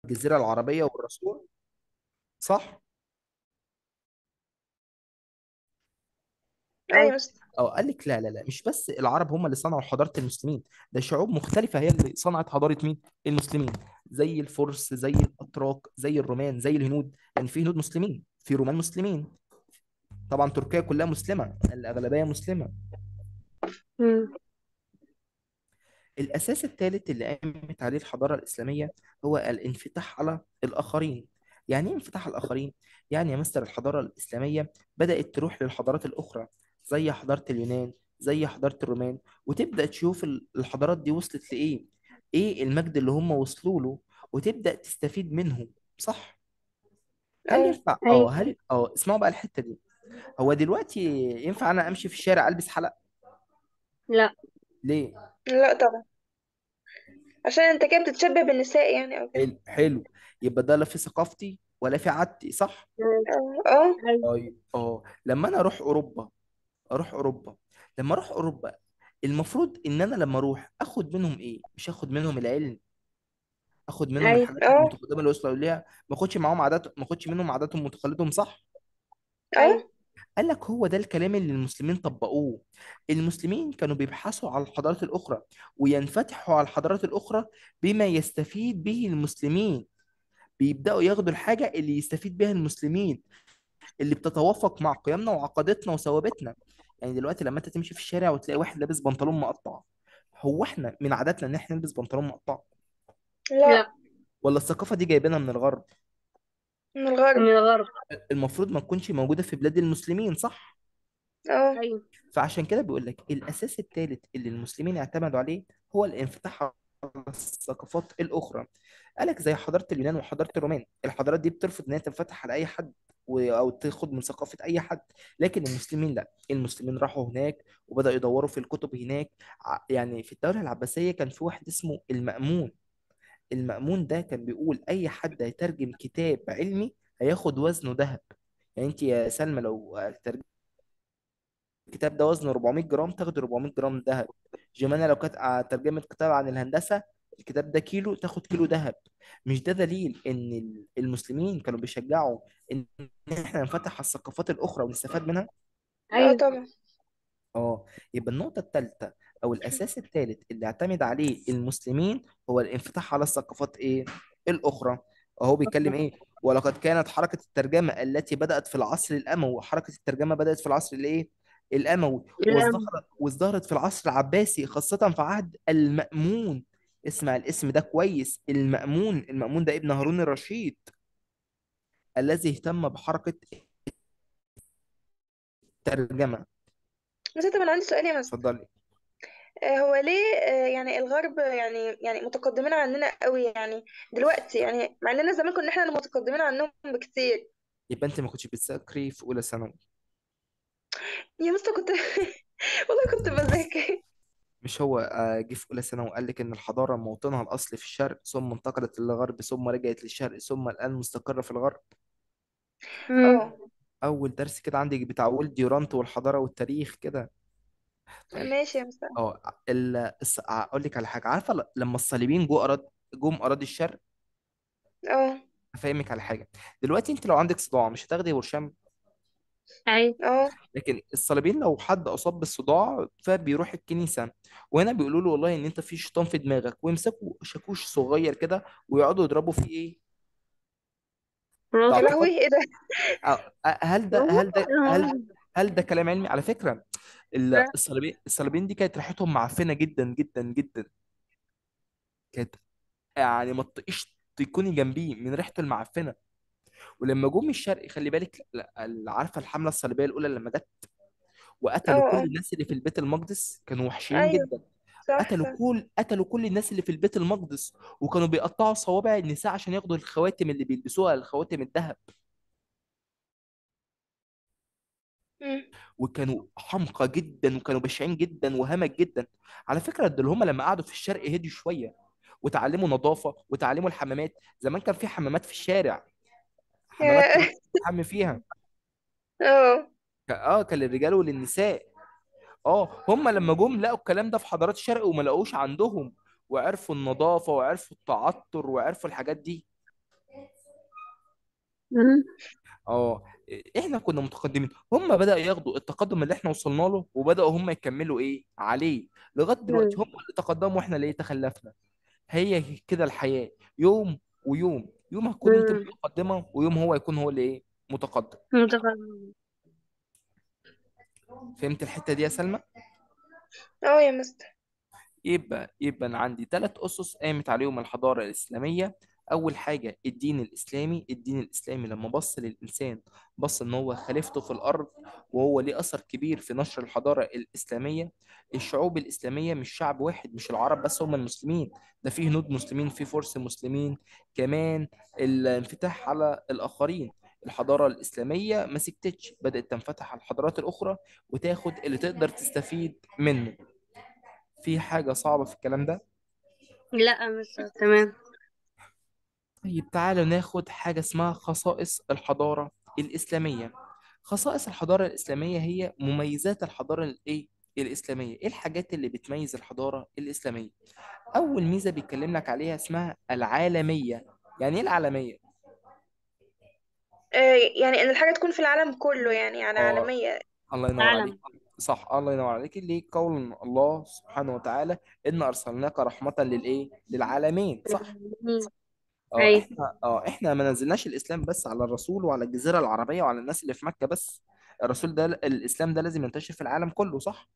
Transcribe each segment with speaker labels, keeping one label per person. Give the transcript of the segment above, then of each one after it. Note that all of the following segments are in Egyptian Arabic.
Speaker 1: الجزيره العربيه والرسول صح
Speaker 2: ايوه
Speaker 3: أيوة
Speaker 2: بس
Speaker 1: اه قال لك لا لا لا مش بس العرب هم اللي صنعوا حضاره المسلمين ده شعوب مختلفه هي اللي صنعت حضاره مين المسلمين زي الفرس زي الاتراك زي الرومان زي الهنود يعني في هنود مسلمين في رومان مسلمين طبعا تركيا كلها مسلمه الاغلبيه مسلمه
Speaker 3: مم.
Speaker 1: الأساس الثالث اللي قامت عليه الحضارة الإسلامية هو الانفتاح على الآخرين يعني إيه انفتاح على الآخرين؟ يعني يا مستر الحضارة الإسلامية بدأت تروح للحضارات الأخرى زي حضارة اليونان زي حضارة الرومان وتبدأ تشوف ال- الحضارات دي وصلت لإيه؟ إيه المجد اللي هم وصلوا له وتبدأ تستفيد منهم صح؟ هل
Speaker 2: اه
Speaker 1: ينفع اه
Speaker 3: أيوة
Speaker 1: هل اه اسمعوا بقى الحتة دي هو دلوقتي ينفع أنا أمشي في الشارع ألبس حلق؟
Speaker 3: لا
Speaker 1: ليه؟
Speaker 2: لا طبعا عشان انت كده بتتشبه بالنساء يعني او كده
Speaker 1: حلو حلو يبقى ده لا في ثقافتي ولا في عادتي صح؟
Speaker 2: اه اه
Speaker 3: أيوة
Speaker 1: طيب اه لما انا اروح اوروبا اروح اوروبا لما اروح اوروبا المفروض ان انا لما اروح اخد منهم ايه مش اخد منهم العلم اخد منهم
Speaker 3: أيوة
Speaker 1: الحاجات
Speaker 2: اه
Speaker 1: المتقدمه اللي وصلوا ليها ما اخدش معاهم عادات ما اخدش منهم عاداتهم وتقاليدهم صح
Speaker 2: اه
Speaker 3: أيوة
Speaker 1: قال لك هو ده الكلام اللي المسلمين طبقوه المسلمين كانوا بيبحثوا على الحضارات الاخرى وينفتحوا على الحضارات الاخرى بما يستفيد به المسلمين بيبداوا ياخدوا الحاجه اللي يستفيد بها المسلمين اللي بتتوافق مع قيمنا وعقيدتنا وثوابتنا يعني دلوقتي لما انت تمشي في الشارع وتلاقي واحد لابس بنطلون مقطع هو احنا من عاداتنا ان احنا نلبس بنطلون مقطع
Speaker 2: لا
Speaker 3: لا
Speaker 1: ولا الثقافة دي جايبينها من الغرب
Speaker 2: من الغرب
Speaker 3: من الغرب
Speaker 1: المفروض ما تكونش موجودة في بلاد المسلمين صح
Speaker 2: اه
Speaker 3: أيوة
Speaker 1: فعشان كده بيقول لك الاساس الثالث اللي المسلمين اعتمدوا عليه هو الانفتاح على الثقافات الاخرى قالك زي حضاره اليونان وحضاره الرومان الحضارات دي بترفض ان هي تنفتح على اي حد و- او تاخد من ثقافه اي حد لكن المسلمين لا المسلمين راحوا هناك وبداوا يدوروا في الكتب هناك ع- يعني في الدوله العباسيه كان في واحد اسمه المأمون المأمون ده كان بيقول اي حد هيترجم كتاب علمي هياخد وزنه ذهب يعني انت يا سلمى لو الكتاب ده وزنه 400 جرام تاخد 400 جرام ذهب جمانة لو كانت ع- ترجمة كتاب عن الهندسة الكتاب ده كيلو تاخد كيلو ذهب مش ده دليل ان ال- المسلمين كانوا بيشجعوا ان احنا نفتح على الثقافات الاخرى ونستفاد منها
Speaker 2: اه
Speaker 3: أيوة
Speaker 2: طبعا
Speaker 1: اه يبقى النقطة الثالثة او الاساس الثالث اللي اعتمد عليه المسلمين هو الانفتاح على الثقافات ايه الاخرى اهو بيتكلم ايه ولقد كانت حركة الترجمة التي بدأت في العصر الاموي حركة الترجمة بدأت في العصر الايه الاموي
Speaker 3: الأم
Speaker 1: وازدهرت وازدهرت في العصر العباسي خاصة في عهد المأمون اسمع الاسم ده كويس المأمون المأمون ده ابن هارون الرشيد الذي اهتم بحركة الترجمة
Speaker 2: بس طب انا عندي سؤال يا مس
Speaker 1: اتفضلي
Speaker 2: آه، هو ليه آه، يعني الغرب يعني يعني متقدمين عننا قوي يعني دلوقتي يعني مع اننا زمان كنا احنا اللي متقدمين عنهم بكتير
Speaker 1: يبقى انت ما كنتش بتذاكري في اولى ثانوي
Speaker 2: يا مس كنت والله كنت بذاكر
Speaker 1: مش هو آه، جه في اولى ثانوي وقال لك ان الحضاره موطنها الاصلي في الشرق ثم انتقلت للغرب ثم رجعت للشرق ثم الان مستقره في الغرب
Speaker 3: مم.
Speaker 2: اه
Speaker 1: اول درس كده عندك بتاع ويل ديورانت والحضاره والتاريخ كده طيب
Speaker 2: ماشي يا مس
Speaker 1: اه ال... الص- اقول لك على حاجه عارفه ل- لما الصليبيين جو اراد جم اراضي الشرق
Speaker 2: اه
Speaker 1: افهمك على حاجه دلوقتي انت لو عندك صداع مش هتاخدي برشام
Speaker 3: أيوة
Speaker 2: اه
Speaker 1: لكن الصليبيين لو حد اصاب بالصداع فبيروح الكنيسه وهنا بيقولوا له والله ان انت في شيطان في دماغك ويمسكوا شاكوش صغير كده ويقعدوا يضربوا فيه ايه
Speaker 2: يا
Speaker 3: راسه
Speaker 1: تعتقد
Speaker 2: لهوي ايه ده
Speaker 1: أه، هل ده هل ده هل
Speaker 3: آه.
Speaker 1: هل ده كلام علمي على فكره ال-
Speaker 3: لا
Speaker 1: الصليبيين الصليبيين دي كانت ريحتهم معفنه جدا جدا جدا كانت يعني ما تطيقش تكوني جنبيه من ريحته المعفنه ولما جم الشرق خلي بالك لا- لا- عارفه الحمله الصليبيه الاولى لما جت
Speaker 2: اه
Speaker 1: وقتلوا كل
Speaker 2: اه
Speaker 1: الناس اللي في البيت المقدس كانوا وحشين
Speaker 2: ايوه
Speaker 1: جدا
Speaker 2: صح
Speaker 1: قتلوا
Speaker 2: صح
Speaker 1: كل قتلوا كل الناس اللي في البيت المقدس وكانوا بيقطعوا صوابع النساء عشان ياخدوا الخواتم اللي بيلبسوها الخواتم الذهب
Speaker 2: مم.
Speaker 1: وكانوا حمقى جدا وكانوا بشعين جدا وهمج جدا على فكره دول هم لما قعدوا في الشرق هديوا شويه وتعلموا نظافه وتعلموا الحمامات زمان كان في حمامات في الشارع حمامات
Speaker 2: يا
Speaker 1: تروح تحمي فيها
Speaker 2: اه
Speaker 1: ك- اه كان للرجال وللنساء اه هم لما جم لقوا الكلام ده في حضارات الشرق وما لقوش عندهم وعرفوا النظافه وعرفوا التعطر وعرفوا الحاجات دي
Speaker 3: مم.
Speaker 1: اه احنا كنا متقدمين هم بدأوا ياخدوا التقدم اللي احنا وصلنا له وبدأوا هم يكملوا ايه عليه لغاية دلوقتي
Speaker 3: مم.
Speaker 1: هم اللي تقدموا واحنا اللي تخلفنا هي كده الحياة يوم ويوم يوم هتكون انت
Speaker 3: مم.
Speaker 1: متقدمة ويوم هو يكون هو اللي ايه متقدم
Speaker 3: متفهم
Speaker 1: فهمت الحتة دي يا سلمى
Speaker 2: اه يا مستر
Speaker 1: يبقى يبقى انا عندي ثلاث اسس قامت عليهم الحضاره الاسلاميه اول حاجه الدين الاسلامي الدين الاسلامي لما بص للانسان بص ان هو خليفته في الارض وهو ليه اثر كبير في نشر الحضاره الاسلاميه الشعوب الاسلاميه مش شعب واحد مش العرب بس هم المسلمين ده في هنود مسلمين في فرس مسلمين كمان الانفتاح على الاخرين الحضاره الاسلاميه ما سكتتش بدات تنفتح على الحضارات الاخرى وتاخد اللي تقدر تستفيد منه في حاجة صعبة في الكلام ده
Speaker 3: لا مستر تمام
Speaker 1: طيب تعالوا ناخد حاجة اسمها خصائص الحضارة الإسلامية خصائص الحضارة الإسلامية هي مميزات الحضارة الإيه الإسلامية إيه الحاجات اللي بتميز الحضارة الإسلامية أول ميزة بيتكلم لك عليها اسمها العالمية يعني إيه العالمية
Speaker 2: آه يعني ان الحاجة تكون في العالم كله يعني يعني
Speaker 1: آه
Speaker 2: عالمية
Speaker 1: الله ينور عليك
Speaker 3: عالم
Speaker 1: صح الله ينور عليك اللي قول الله سبحانه وتعالى إن أرسلناك رحمة للإيه للعالمين صح
Speaker 3: مم.
Speaker 1: اه
Speaker 3: أي
Speaker 1: احنا اه احنا ما نزلناش الاسلام بس على الرسول وعلى الجزيره العربيه وعلى الناس اللي في مكه بس الرسول ده الاسلام ده لازم ينتشر في العالم كله صح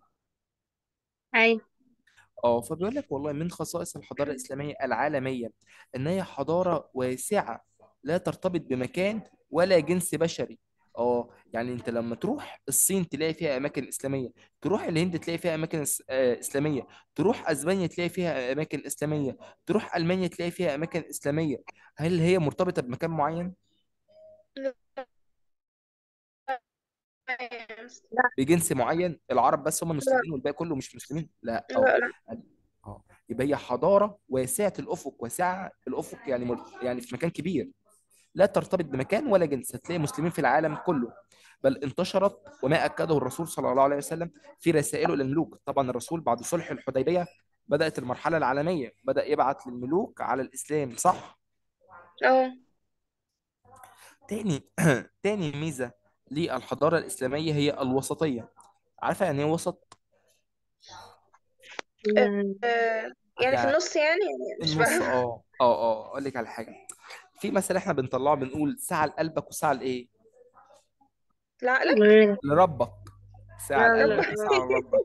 Speaker 3: أي
Speaker 1: اه فبيقول لك والله من خصائص الحضاره الاسلاميه العالميه ان هي حضاره واسعه لا ترتبط بمكان ولا جنس بشري اه يعني انت لما تروح الصين تلاقي فيها اماكن اسلاميه تروح الهند تلاقي فيها اماكن إس- آه، اسلاميه تروح اسبانيا تلاقي فيها اماكن اسلاميه تروح المانيا تلاقي فيها اماكن اسلاميه هل هي مرتبطه بمكان معين
Speaker 2: لا يا مستر.
Speaker 3: لا
Speaker 1: بجنس معين العرب بس هم
Speaker 2: لا
Speaker 1: المسلمين والباقي كله مش مسلمين لا اه
Speaker 2: لا لا
Speaker 1: اه يبقى هي حضاره واسعه الافق واسعه الافق يعني مر... يعني في مكان كبير لا ترتبط بمكان ولا جنس هتلاقي مسلمين في العالم كله بل انتشرت وما اكده الرسول صلى الله عليه وسلم في رسائله للملوك طبعا الرسول بعد صلح الحديبيه بدات المرحله العالميه بدا يبعت للملوك على الاسلام صح
Speaker 2: اه
Speaker 1: تاني تاني ميزه للحضاره الاسلاميه هي الوسطيه عارفه يعني ايه وسط
Speaker 3: لا.
Speaker 2: آه، يعني في
Speaker 1: يعني
Speaker 2: النص يعني يعني مش
Speaker 1: النص
Speaker 2: فاهمة
Speaker 1: اه اه اه اقول لك على حاجه في مثل احنا بنطلعه بنقول ساعه لقلبك وساعه لايه
Speaker 2: لعقلك
Speaker 3: غير
Speaker 1: لربك ساعه
Speaker 3: لا لا
Speaker 1: لقلبك
Speaker 2: رب
Speaker 1: وساعه لربك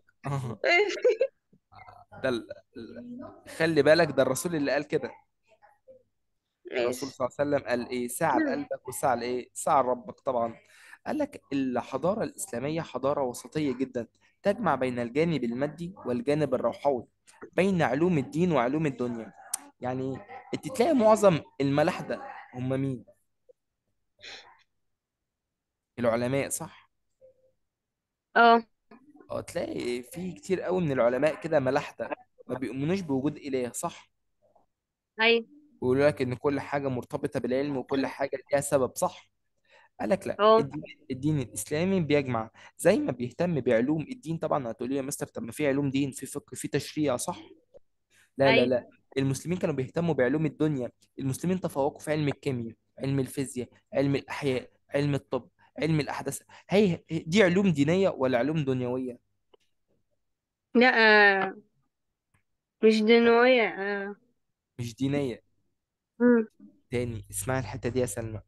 Speaker 1: ده ال... ال- خلي بالك ده الرسول اللي قال كده الرسول
Speaker 2: ماشي
Speaker 1: صلى الله عليه وسلم قال ايه ساعه لقلبك وساعه لايه ساعه لربك طبعا قال لك الحضاره الاسلاميه حضاره وسطيه جدا تجمع بين الجانب المادي والجانب الروحوي بين علوم الدين وعلوم الدنيا يعني انت تلاقي معظم الملاحده هم مين العلماء صح
Speaker 3: اه
Speaker 1: اه تلاقي في كتير قوي من العلماء كده ملاحدة ما بيؤمنوش بوجود إله صح
Speaker 3: أي
Speaker 1: ويقولوا لك إن كل حاجة مرتبطة بالعلم وكل حاجة ليها سبب صح قال لك لا
Speaker 3: اه
Speaker 1: الدين الدين الإسلامي بيجمع زي ما بيهتم بعلوم الدين طبعا هتقولي لي يا مستر طب ما في علوم دين في فقه في تشريع صح لا لا
Speaker 3: أي
Speaker 1: لا المسلمين كانوا بيهتموا بعلوم الدنيا المسلمين تفوقوا في علم الكيمياء علم الفيزياء علم الأحياء علم الطب علم الأحداث هي دي علوم دينية ولا علوم دنيوية
Speaker 3: لا آه. مش دنوية آه.
Speaker 1: مش دينية
Speaker 3: مم.
Speaker 1: تاني اسمعي الحتة دي يا سلمى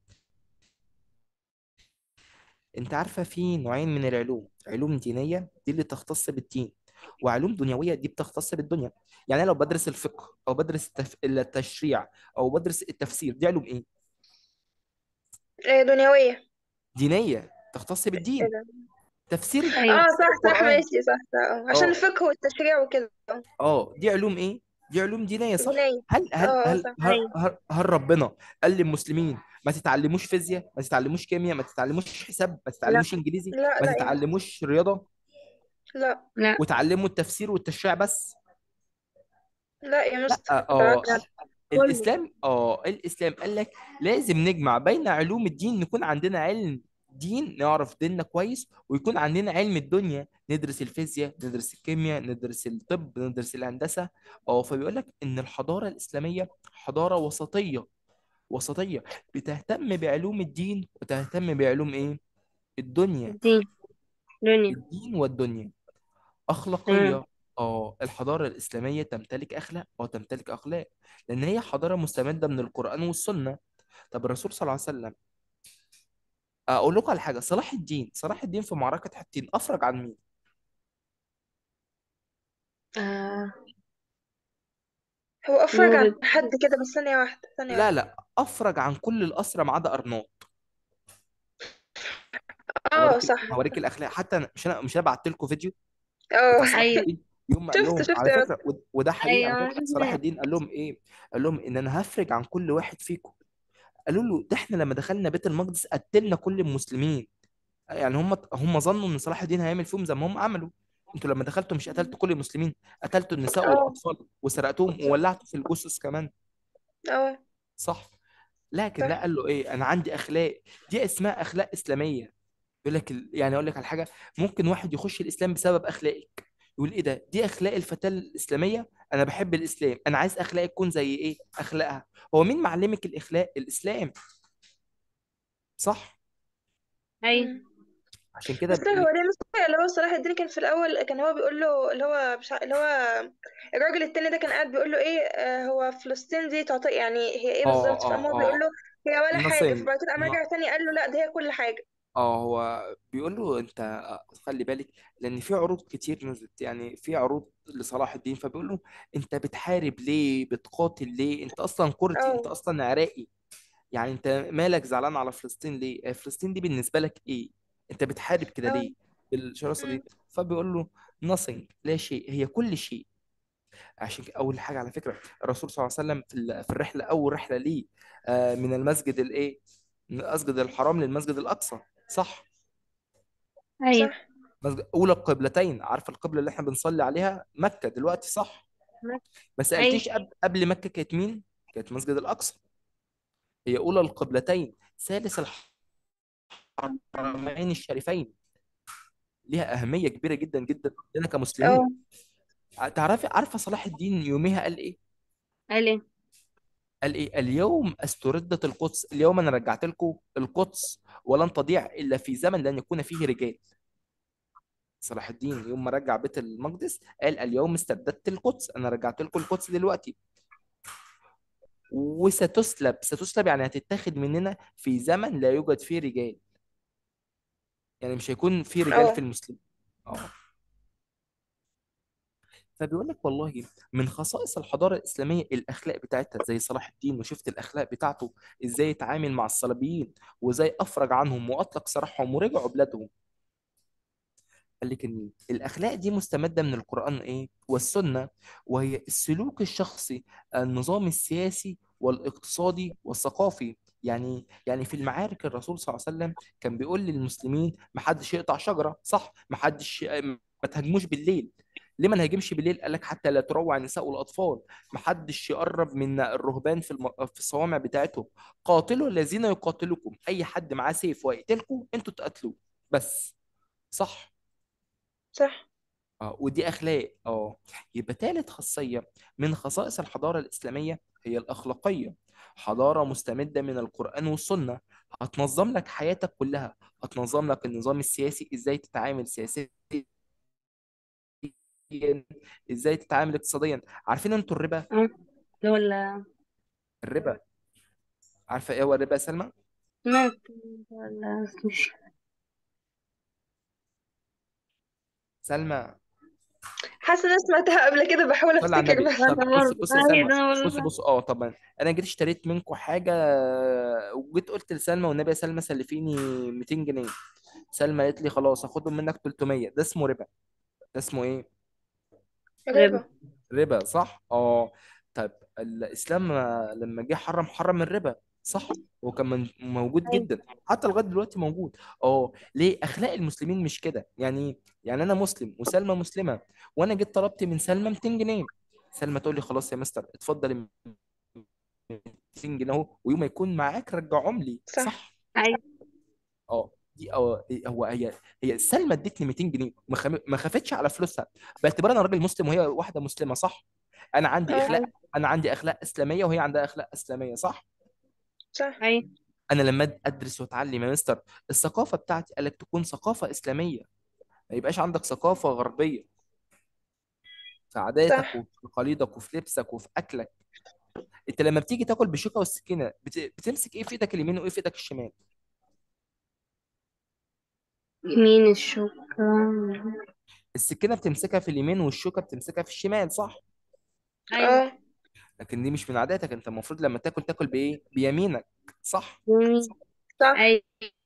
Speaker 1: انت عارفة في نوعين من العلوم علوم دينية دي اللي تختص بالدين وعلوم دنيوية دي بتختص بالدنيا يعني أنا لو بدرس الفقه أو بدرس التف... التشريع أو بدرس التفسير دي علوم إيه؟
Speaker 2: آه، دنيوية
Speaker 1: دينية تختص
Speaker 2: ايه
Speaker 1: بالدين
Speaker 2: ده
Speaker 1: تفسير
Speaker 3: أيوة
Speaker 2: اه
Speaker 1: تفسير
Speaker 2: صح صح
Speaker 1: القرآن
Speaker 2: ماشي صح صح اه عشان
Speaker 1: اه
Speaker 2: الفقه والتشريع وكده
Speaker 1: اه دي علوم إيه؟ دي علوم دينية صح؟
Speaker 2: دينية
Speaker 1: هل
Speaker 2: اه
Speaker 1: هل
Speaker 2: اه
Speaker 1: هل
Speaker 2: صح
Speaker 1: هل,
Speaker 3: أيوة
Speaker 1: هل, هل ربنا قال للمسلمين ما تتعلموش فيزياء ما تتعلموش كيمياء ما تتعلموش حساب ما
Speaker 3: لا
Speaker 1: تتعلموش انجليزي
Speaker 2: لا
Speaker 1: ما
Speaker 2: لا يا مستر
Speaker 1: تتعلموش رياضة
Speaker 2: لا
Speaker 3: لا
Speaker 1: وتعلموا التفسير والتشريع بس
Speaker 2: لا يا
Speaker 1: لا
Speaker 2: مستر
Speaker 1: اه
Speaker 3: لا
Speaker 2: بالعكس
Speaker 3: كله
Speaker 1: الاسلام اه الاسلام قال لك لازم نجمع بين علوم الدين نكون عندنا علم دين نعرف ديننا كويس ويكون عندنا علم الدنيا ندرس الفيزياء ندرس الكيمياء ندرس الطب ندرس الهندسة اه فبيقول لك ان الحضارة الإسلامية حضارة وسطية وسطيه بتهتم بعلوم الدين وتهتم بعلوم ايه الدنيا
Speaker 3: الدين دنيا
Speaker 1: الدين والدنيا
Speaker 3: تمام
Speaker 1: اخلاقيه اه الحضاره الاسلاميه تمتلك اخلاق او تمتلك اخلاق لان هي حضاره مستمده من القران والسنه طب الرسول صلى الله عليه وسلم اقول لكم على حاجه صلاح الدين صلاح الدين في معركه حطين افرج عن مين
Speaker 2: آه. هو افرج عن
Speaker 3: نور
Speaker 2: حد كده بس ثانية واحدة ثانية
Speaker 1: لا
Speaker 2: واحدة
Speaker 1: لا افرج عن كل الاسرى ما عدا ارناط
Speaker 2: اه
Speaker 1: هوريك ال-
Speaker 2: صح
Speaker 1: هوريك الاخلاق حتى أنا- مش انا مش انا بعت لكم فيديو
Speaker 2: اه
Speaker 1: بتاع صلاح
Speaker 3: ايوه
Speaker 1: الدين يوم ما قال
Speaker 2: شفت
Speaker 1: لهم
Speaker 2: شفت
Speaker 1: على
Speaker 2: يا
Speaker 1: فكره ود- وده حقيقي على
Speaker 3: ايوه
Speaker 1: فكره صلاح
Speaker 3: شفنا
Speaker 1: الدين قال لهم ايه قال لهم ان انا هفرج عن كل واحد فيكم قالوا له ده احنا لما دخلنا بيت المقدس قتلنا كل المسلمين يعني هم هم ظنوا ان صلاح الدين هيعمل فيهم زي ما هم عملوا انتوا لما دخلتوا مش قتلتوا كل المسلمين قتلتوا النساء
Speaker 2: اه
Speaker 1: والاطفال وسرقتوهم وولعتوا في الجثث كمان
Speaker 2: اه
Speaker 1: صح لكن لا
Speaker 2: صح
Speaker 1: قال له ايه انا عندي اخلاق دي اسمها اخلاق اسلاميه يقول لك ال- يعني اقول لك على حاجه ممكن واحد يخش الاسلام بسبب اخلاقك يقول ايه ده دي اخلاق الفتاه الاسلاميه انا بحب الاسلام انا عايز اخلاقي تكون زي ايه اخلاقها هو مين معلمك الاخلاق الاسلام صح
Speaker 3: ايوه
Speaker 2: مم.
Speaker 1: عشان كده
Speaker 2: بس
Speaker 1: ب-
Speaker 2: هو ليه مثلا اللي هو صلاح الدين كان في الاول كان هو بيقول له اللي هو مش ع- اللي هو الراجل التاني ده كان قاعد بيقول له ايه آه هو فلسطين دي تعطي يعني هي ايه
Speaker 1: اه
Speaker 2: بالظبط فقام
Speaker 1: اه
Speaker 2: هو بيقول
Speaker 1: اه
Speaker 2: له هي ولا حاجه
Speaker 1: nothing
Speaker 2: فبعد كده قام
Speaker 1: no-
Speaker 2: رجع تاني قال له لا ده هي كل حاجه
Speaker 1: اه هو بيقول له انت خلي بالك لان في عروض كتير نزلت يعني في عروض لصلاح الدين فبيقول له انت بتحارب ليه بتقاتل ليه انت اصلا كردي انت
Speaker 2: اه
Speaker 1: اصلا عراقي يعني انت مالك زعلان على فلسطين ليه آه، فلسطين دي بالنسبة لك ايه انت بتحارب كده
Speaker 2: اه
Speaker 1: ليه بالشراسة
Speaker 2: مم.
Speaker 1: دي فبيقول له nothing لا شيء هي كل شيء عشان كده اول حاجة على فكرة الرسول صلى الله عليه وسلم في ال- في الرحلة اول رحلة ليه آه، من المسجد الايه من المسجد الحرام للمسجد الاقصى صح
Speaker 3: ايوه
Speaker 2: صح
Speaker 1: مسجد اولى القبلتين عارف القبلة اللي احنا بنصلي عليها مكة دلوقتي صح ما
Speaker 3: ايوه
Speaker 1: سألتيش قبل قبل مكة كانت مين كانت مسجد الاقصى هي اولى القبلتين ثالث الحرمين الشريفين ليها أهمية كبيرة جدا جدا لنا كمسلمين
Speaker 2: اه
Speaker 1: تعرفي عارفة صلاح الدين يوميها قال إيه؟
Speaker 3: قال ايه
Speaker 1: قال إيه؟ اليوم استردت القدس اليوم أنا رجعت لكم القدس ولن تضيع إلا في زمن لن يكون فيه رجال صلاح الدين يوم ما رجع بيت المقدس قال اليوم استردت القدس أنا رجعت لكم القدس دلوقتي وستسلب ستسلب يعني هتتاخد مننا في زمن لا يوجد فيه رجال يعني مش هيكون في رجال في
Speaker 2: اه
Speaker 1: المسلمين اه فبيقول لك والله من خصائص الحضاره الاسلاميه الاخلاق بتاعتها زي صلاح الدين وشفت الاخلاق بتاعته ازاي يتعامل مع الصليبيين وازاي افرج عنهم واطلق سراحهم ورجعوا بلادهم قال لك ان الاخلاق دي مستمده من القران ايه والسنه وهي السلوك الشخصي النظام السياسي والاقتصادي والثقافي يعني يعني في المعارك الرسول صلى الله عليه وسلم كان بيقول للمسلمين ما حدش يقطع شجره صح ما حدش ما تهاجموش بالليل ليه ما نهاجمش بالليل قال لك حتى لا تروع النساء والاطفال ما حدش يقرب من الرهبان في الم... في الصوامع بتاعتهم قاتلوا الذين يقاتلوكم اي حد معاه سيف ويقتلكم انتوا تقتلوه بس صح
Speaker 2: صح
Speaker 1: اه ودي اخلاق اه يبقى ثالث خاصيه من خصائص الحضاره الاسلاميه هي الاخلاقيه حضاره مستمده من القران والسنه هتنظم لك حياتك كلها هتنظم لك النظام السياسي ازاي تتعامل سياسيا ازاي تتعامل اقتصاديا عارفين انتوا الربا
Speaker 3: اه اللي هو ال-
Speaker 1: الربا عارفه ايه هو الربا يا سلمى
Speaker 3: سمعت ولا مش
Speaker 1: سلمى
Speaker 2: حاسه ان انا سمعتها قبل كده بحاول
Speaker 1: صلي على
Speaker 2: افتكر
Speaker 1: النبي
Speaker 2: بس
Speaker 3: انا
Speaker 1: طب بص
Speaker 3: برضه
Speaker 1: بص يا
Speaker 3: اه
Speaker 1: سلمى
Speaker 3: ده انا
Speaker 1: بص
Speaker 3: برضه
Speaker 1: بص اه طبعا انا جيت اشتريت منكم حاجه وجيت قلت لسلمى والنبي يا سلمى سلفيني 200 جنيه سلمى قالت لي خلاص هاخدهم منك 300 ده اسمه ربا ده اسمه ايه
Speaker 3: ربا
Speaker 2: ربا
Speaker 1: ربا صح اه طب الاسلام لما جه حرم حرم الربا صح هو كان من- موجود
Speaker 3: ايوه
Speaker 1: جدا حتى لغايه دلوقتي موجود اه ليه اخلاق المسلمين مش كده يعني يعني انا مسلم وسلمى مسلمه وانا جيت طلبت من سلمى 200 جنيه سلمى تقول لي خلاص يا مستر اتفضل ال 200 جنيه اهو ويوم ما يكون معاك رجعهم لي
Speaker 2: صح
Speaker 1: صح
Speaker 3: ايوه
Speaker 1: اه دي اه هو هي هي سلمى ادتني 200 جنيه ما خم- ما خافتش على فلوسها باعتبار انا راجل مسلم وهي واحده مسلمه صح انا عندي
Speaker 2: اه
Speaker 1: اخلاق انا عندي اخلاق اسلاميه وهي عندها اخلاق اسلاميه صح
Speaker 2: صح
Speaker 3: أيوة
Speaker 1: انا لما أد- ادرس واتعلم يا مستر الثقافه بتاعتي قالك تكون ثقافه اسلاميه ما يبقاش عندك ثقافه غربيه في عاداتك
Speaker 2: صح
Speaker 1: وفي تقاليدك وفي لبسك وفي اكلك انت لما بتيجي تاكل بالشوكه والسكينه بت... بتمسك ايه في ايدك اليمين وايه في ايدك الشمال
Speaker 3: مين الشوكة
Speaker 1: السكينه بتمسكها في اليمين والشوكه بتمسكها في الشمال صح
Speaker 3: أيوة
Speaker 2: اه
Speaker 1: لكن دي مش من عاداتك انت المفروض لما تاكل تاكل بايه بيمينك صح
Speaker 3: يمين
Speaker 2: صح
Speaker 3: أيوة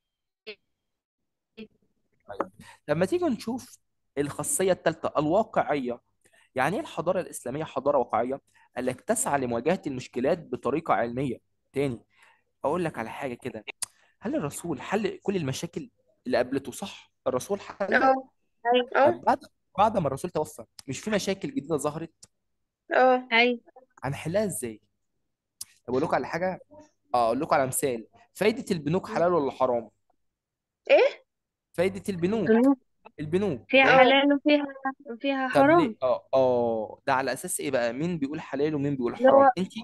Speaker 1: طيب لما تيجي نشوف الخاصيه الثالثه الواقعيه يعني ايه الحضاره الاسلاميه حضاره واقعيه قال لك تسعى لمواجهه المشكلات بطريقه علميه تاني اقول لك على حاجه كده هل الرسول حل كل المشاكل اللي قابلته صح الرسول حلها
Speaker 2: اه
Speaker 3: أيوة
Speaker 2: اه
Speaker 1: طب بعد بعد ما الرسول توفى مش في مشاكل جديده ظهرت
Speaker 2: اه
Speaker 3: أيوة
Speaker 1: هنحلها ازاي طب اقول لكم على حاجه اه اقول لكم على مثال فايده البنوك حلال ولا حرام
Speaker 2: ايه
Speaker 1: فايده البنوك
Speaker 3: البنوك
Speaker 1: البنوك
Speaker 3: فيها
Speaker 1: لان
Speaker 2: اه
Speaker 3: حلال وفيها وفيها
Speaker 1: طب ليه
Speaker 3: حرام
Speaker 1: اه اه ده على اساس ايه بقى مين بيقول حلال ومين بيقول
Speaker 3: اللي
Speaker 1: حرام
Speaker 3: هو
Speaker 1: انت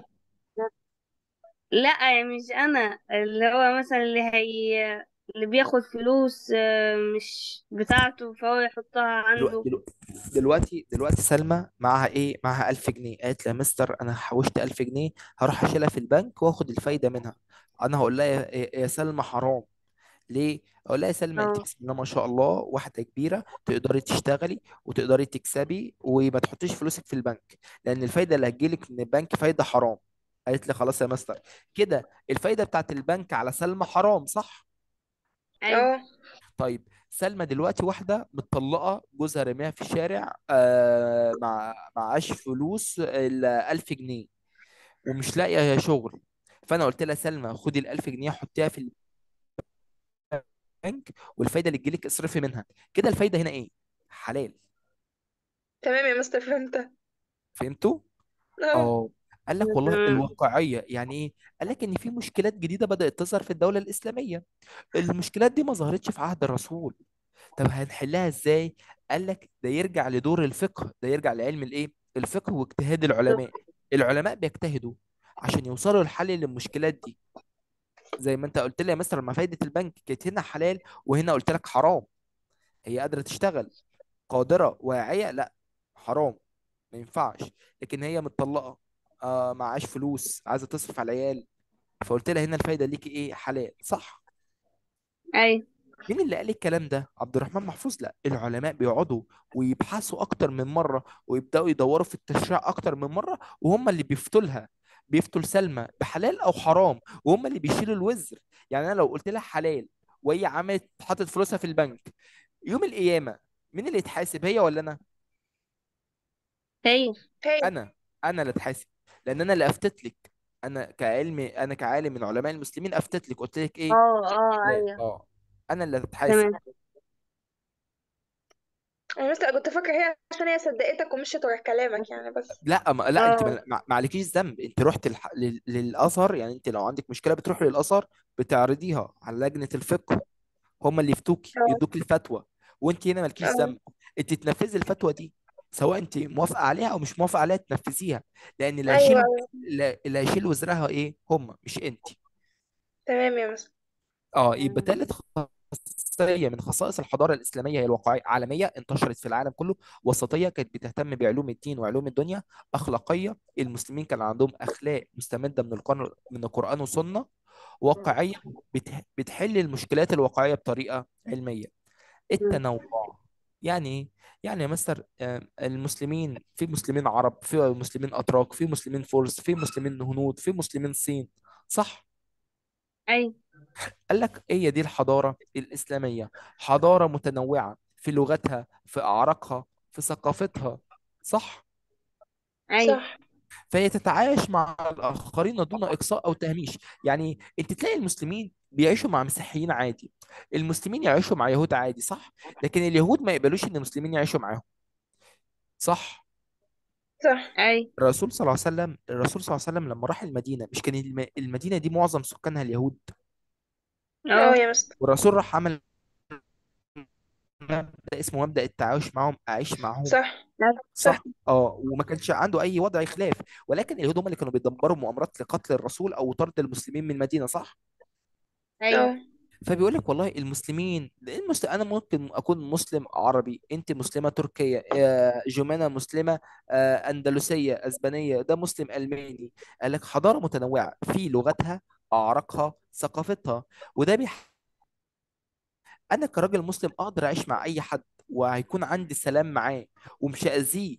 Speaker 3: لا يعني مش انا اللي هو مثلا اللي هي اللي بياخد فلوس آه، مش بتاعته فهو يحطها
Speaker 1: دلوقتي
Speaker 3: عنده
Speaker 1: دلوقتي دلوقتي دلوقتي سلمى معاها ايه معاها 1000 جنيه قالت لي يا مستر انا حوشت 1000 جنيه هروح اشيلها في البنك واخد الفايده منها انا هقول لها يا, يا يا سلمى حرام ليه اقول لها يا سلمى انت
Speaker 3: اه
Speaker 1: بسم الله ما شاء الله واحده كبيره تقدري تشتغلي وتقدري تكسبي وما تحطيش فلوسك في البنك لان الفايده اللي هتجيلك من البنك فايده حرام قالت لي خلاص يا مستر كده الفايده بتاعت البنك على سلمى حرام صح
Speaker 3: ايوه
Speaker 2: اه
Speaker 1: طيب سلمى دلوقتي واحده متطلقه جوزها رميها في الشارع آه مع معاش فلوس ال 1000 جنيه ومش لاقيه شغل فانا قلت لها سلمى خدي ال 1000 جنيه حطيها في البنك والفايده اللي تجيلك اصرفي منها كده الفايده هنا ايه حلال
Speaker 2: تمام يا مستر فهمت
Speaker 1: فهمتوا
Speaker 2: اه
Speaker 1: اه قال لك والله
Speaker 3: تمام
Speaker 1: الواقعيه يعني ايه قال لك ان في مشكلات جديده بدات تظهر في الدوله الاسلاميه المشكلات دي ما ظهرتش في عهد الرسول طب هنحلها ازاي قال لك ده يرجع لدور الفقه ده يرجع لعلم الايه الفقه واجتهاد العلماء العلماء بيجتهدوا عشان يوصلوا للحل للمشكلات دي زي ما انت قلت لي يا مستر ما فايده البنك كانت هنا حلال وهنا قلت لك حرام هي قادره تشتغل قادره واعيه لا حرام ما ينفعش لكن هي متطلقه آه معاش فلوس عايزه تصرف على العيال فقلت لها هنا الفايده ليكي ايه حلال صح
Speaker 3: ايوه
Speaker 1: مين اللي قال الكلام ده عبد الرحمن محفوظ لا العلماء بيقعدوا ويبحثوا اكتر من مره ويبداوا يدوروا في التشريع اكتر من مره وهم اللي بيفتوا لها بيفتوا لسلمى بحلال او حرام وهم اللي بيشيلوا الوزر يعني انا لو قلت لها حلال وهي عملت حطت فلوسها في البنك يوم القيامه مين اللي يتحاسب هي ولا انا
Speaker 3: هي
Speaker 2: هي
Speaker 1: انا انا اللي اتحاسب لان انا اللي افتت لك انا كعلمي انا كعالم من علماء المسلمين افتت لك قلت لك ايه
Speaker 3: اه اه
Speaker 1: لا
Speaker 3: ايوه
Speaker 1: اه انا اللي هتحاسب
Speaker 3: تمام
Speaker 2: انا مستر كنت فاكره هي عشان هي صدقتك ومشيت ورا كلامك يعني بس
Speaker 1: لا ما لا انت
Speaker 3: اه
Speaker 1: ما ما- ما عليكيش ذنب انت رحت الح... لل... للازهر يعني انت لو عندك مشكله بتروح للازهر بتعرضيها على لجنه الفقه هم اللي يفتوكي
Speaker 2: اه
Speaker 1: يدوك الفتوى وانت هنا مالكيش
Speaker 2: اه
Speaker 1: ذنب انت تنفذي الفتوى دي سواء انت موافقه عليها او مش موافقه عليها تنفذيها لان اللي
Speaker 2: ايوه
Speaker 1: هيشيل
Speaker 2: ايوه
Speaker 1: اللي هيشيل وزرها ايه هم مش انت
Speaker 2: تمام يا مستر
Speaker 1: اه يبقى تالت خاصية من خصائص الحضارة الإسلامية هي الواقعية عالمية انتشرت في العالم كله وسطية كانت بتهتم بعلوم الدين وعلوم الدنيا أخلاقية المسلمين كان عندهم أخلاق مستمدة من القرآن من القرآن والسنة واقعية بته- بتحل المشكلات الواقعية بطريقة علمية التنوع يعني ايه يعني يا مستر آه، المسلمين في مسلمين عرب في مسلمين أتراك في مسلمين فرس في مسلمين هنود في مسلمين صين صح
Speaker 3: ايوه
Speaker 1: قال لك هي دي الحضارة الإسلامية حضارة متنوعة في لغتها في أعراقها في ثقافتها صح
Speaker 3: ايوه
Speaker 2: صح
Speaker 1: فهي تتعايش مع الآخرين دون إقصاء أو تهميش يعني أنت تلاقي المسلمين بيعيشوا مع مسيحيين عادي المسلمين يعيشوا مع يهود عادي صح لكن اليهود ما يقبلوش إن المسلمين يعيشوا معاهم صح
Speaker 2: صح
Speaker 3: ايوه
Speaker 1: الرسول صلى الله عليه وسلم الرسول صلى الله عليه وسلم لما راح المدينة مش كان الم- المدينة دي معظم سكانها اليهود
Speaker 2: اه
Speaker 3: اه
Speaker 2: يا مستر
Speaker 1: والرسول راح عمل مبدأ اسمه مبدأ التعايش معهم أعيش معهم
Speaker 2: صح صح
Speaker 1: صح اه وما كانش عنده اي وضع خلاف ولكن اليهود هم اللي كانوا بيدبروا مؤامرات لقتل الرسول او طرد المسلمين من المدينه صح
Speaker 3: ايوه
Speaker 2: اه
Speaker 1: فبيقول لك والله المسلمين المسلم انا ممكن اكون مسلم عربي انت مسلمه تركيه آه، جمانه مسلمه آه، اندلسيه اسبانيه ده مسلم الماني قال لك حضاره متنوعه في لغتها اعراقها ثقافتها وده بيح... انا كراجل مسلم اقدر اعيش مع اي حد وهيكون عندي سلام معاه ومش هاذيه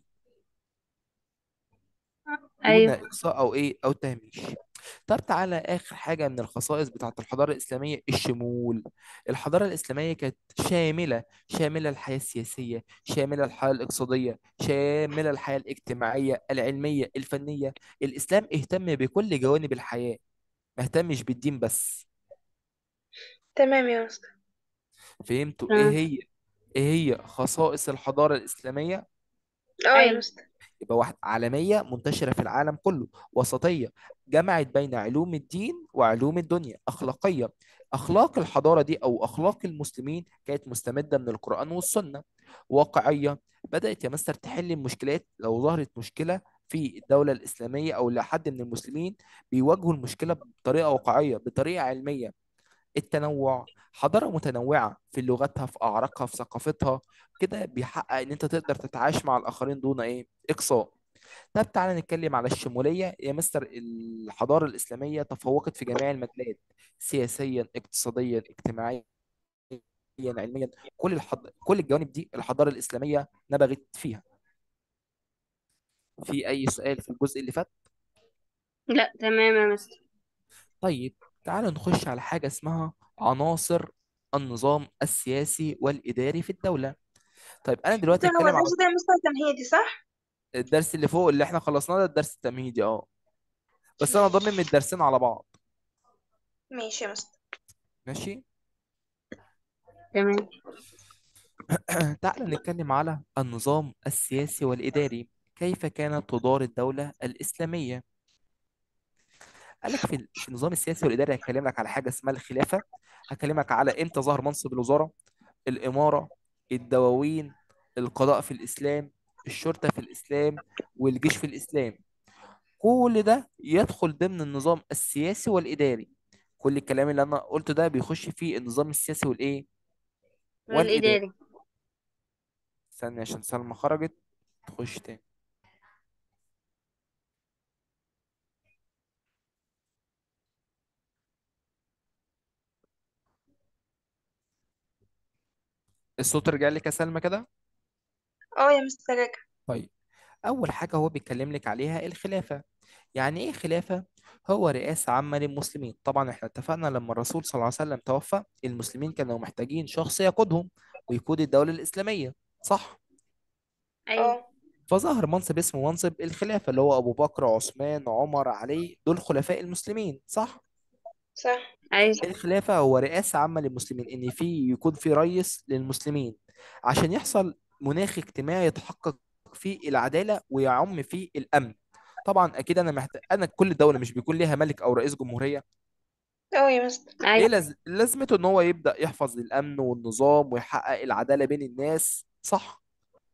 Speaker 1: دون
Speaker 3: ايوه
Speaker 1: اقصاء او ايه او تهميش طب تعالى آخر حاجة من الخصائص بتاعت الحضارة الإسلامية الشمول الحضارة الإسلامية كانت شاملة شاملة الحياة السياسية شاملة الحياة الاقتصادية شاملة الحياة الاجتماعية العلمية الفنية الإسلام اهتم بكل جوانب الحياة ما اهتمش بالدين بس
Speaker 2: تمام يا مستر
Speaker 1: فهمتوا إيه
Speaker 3: تمام
Speaker 1: هي إيه هي خصائص الحضارة الإسلامية
Speaker 2: اه يا
Speaker 3: ايوه
Speaker 2: مستر
Speaker 1: يبقى واحدة عالمية منتشرة في العالم كله وسطية جمعت بين علوم الدين وعلوم الدنيا أخلاقية أخلاق الحضارة دي أو أخلاق المسلمين كانت مستمدة من القرآن والسنة واقعية بدأت يا مستر تحل المشكلات لو ظهرت مشكلة في الدولة الإسلامية أو لحد من المسلمين بيواجهوا المشكلة بطريقة واقعية بطريقة علمية التنوع حضارة متنوعة في لغتها في أعراقها في ثقافتها كده بيحقق إن أنت تقدر تتعايش مع الآخرين دون إيه إقصاء طب تعالى نتكلم على الشمولية يا مستر الحضارة الإسلامية تفوقت في جميع المجالات سياسيا اقتصاديا اجتماعيا علميا كل الحض... كل الجوانب دي الحضارة الإسلامية نبغت فيها في أي سؤال في الجزء اللي فات
Speaker 3: لا تمام يا مستر
Speaker 1: طيب تعالى نخش على حاجة اسمها عناصر النظام السياسي والإداري في الدولة طيب أنا دلوقتي
Speaker 2: مستر هو
Speaker 1: هتكلم على
Speaker 2: الدرس ده يا مستر تمهيدي صح؟
Speaker 1: الدرس اللي فوق اللي احنا خلصناه ده الدرس التمهيدي اه بس أنا ضامن الدرسين على بعض
Speaker 2: ماشي يا مستر
Speaker 1: ماشي
Speaker 3: تمام
Speaker 1: تعال نتكلم على النظام السياسي والإداري كيف كانت تدار الدولة الإسلامية قال لك في في النظام السياسي والإداري هكلم لك على حاجة اسمها الخلافة هكلمك على إمتى ظهر منصب الوزارة الإمارة الدواوين القضاء في الإسلام الشرطة في الإسلام والجيش في الإسلام كل ده يدخل ضمن النظام السياسي والإداري كل الكلام اللي أنا قلته ده بيخش فيه النظام السياسي والإيه والإداري
Speaker 3: والإداري
Speaker 1: استنى عشان سلمى خرجت تخش تاني الصوت رجع لك يا سلمى كده
Speaker 2: اه يا مستر راجع
Speaker 1: طيب أول حاجة هو بيتكلم لك عليها الخلافة يعني إيه خلافة؟ هو رئاسة عامة للمسلمين طبعا احنا اتفقنا لما الرسول صلى الله عليه وسلم توفى المسلمين كانوا محتاجين شخص يقودهم ويقود الدولة الإسلامية صح؟
Speaker 3: أيوه
Speaker 2: اه
Speaker 1: فظهر منصب اسمه منصب الخلافة اللي هو أبو بكر عثمان عمر علي دول خلفاء المسلمين صح؟
Speaker 2: صح
Speaker 3: أيوه
Speaker 1: الخلافة هو رئاسة عامة للمسلمين إن في يكون في رئيس للمسلمين عشان يحصل مناخ اجتماعي يتحقق فيه العدالة ويعم فيه الأمن طبعا أكيد أنا محتاج أنا كل دولة مش بيكون ليها ملك أو رئيس جمهورية
Speaker 2: اه يا مستر
Speaker 1: إيه
Speaker 3: أيوه
Speaker 1: لز... لازمته إن هو يبدأ يحفظ الأمن والنظام ويحقق العدالة بين الناس صح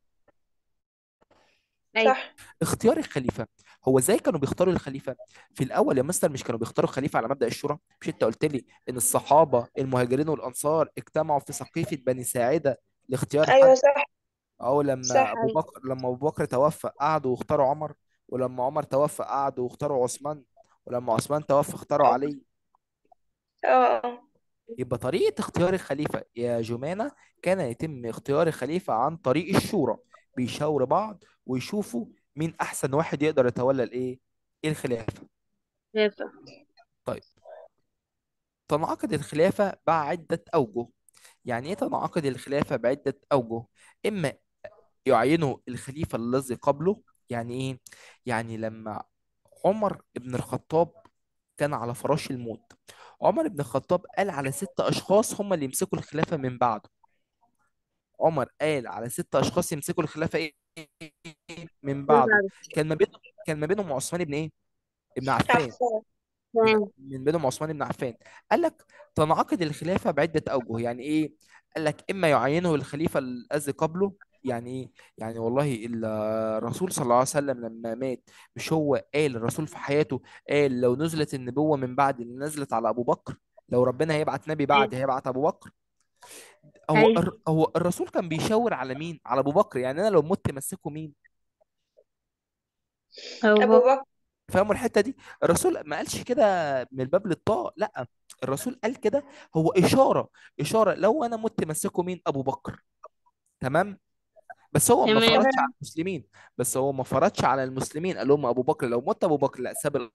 Speaker 3: أيوه
Speaker 2: صح
Speaker 1: اختيار الخليفة هو ازاي كانوا بيختاروا الخليفة في الأول يا مستر مش كانوا بيختاروا الخليفة على مبدأ الشورى مش أنت قلت لي إن الصحابة المهاجرين والأنصار اجتمعوا في سقيفة بني ساعدة لاختيار
Speaker 2: ايوه
Speaker 1: حد
Speaker 2: صح
Speaker 1: أو لما
Speaker 2: صح
Speaker 1: أبو
Speaker 3: أيوه
Speaker 1: بكر لما أبو بكر توفى قعدوا واختاروا عمر ولما عمر توفى قعدوا واختاروا عثمان ولما عثمان توفى اختاروا
Speaker 2: اه
Speaker 1: علي
Speaker 2: اه اه
Speaker 1: يبقى طريقة اختيار الخليفة يا جمانة كان يتم اختيار الخليفة عن طريق الشورى بيشاوروا بعض ويشوفوا مين أحسن واحد يقدر يتولى الإيه الخلافة
Speaker 3: خلافة
Speaker 1: طيب تنعقد الخلافة بعدة أوجه يعني إيه تنعقد الخلافة بعدة أوجه إما يعينه الخليفة الذي قبله يعني إيه يعني لما عمر بن الخطاب كان على فراش الموت عمر بن الخطاب قال على ست أشخاص هم اللي يمسكوا الخلافة من بعده عمر قال على ست أشخاص يمسكوا الخلافة إيه من
Speaker 3: من
Speaker 1: بعده
Speaker 3: بعد
Speaker 1: كان ما بينهم كان ما بينهم عثمان بن إيه ابن عفان
Speaker 2: عفوا
Speaker 1: من
Speaker 3: تمام
Speaker 1: من بينهم عثمان بن عفان قال لك تنعقد الخلافة بعدة أوجه يعني إيه قال لك إما يعينه الخليفة الذي قبله يعني إيه يعني والله الرسول صلى الله عليه وسلم لما مات مش هو قال الرسول في حياته قال لو نزلت النبوة من بعد اللي نزلت على أبو بكر لو ربنا هيبعت نبي بعد هيبعت أبو بكر هو
Speaker 3: أيوة
Speaker 1: الر- هو الرسول كان بيشاور على مين على أبو بكر يعني أنا لو مت مسكه مين
Speaker 3: أبو
Speaker 2: أبو
Speaker 3: بكر
Speaker 2: بكر
Speaker 1: فاهموا الحته دي الرسول ما قالش كده من الباب للطاق لا الرسول قال كده هو اشاره اشاره لو انا مت مسكه مين ابو بكر تمام بس هو ما
Speaker 3: تمام
Speaker 1: فرضش على المسلمين بس هو ما فرضش على المسلمين قال لهم ابو بكر لو مت ابو بكر لا ساب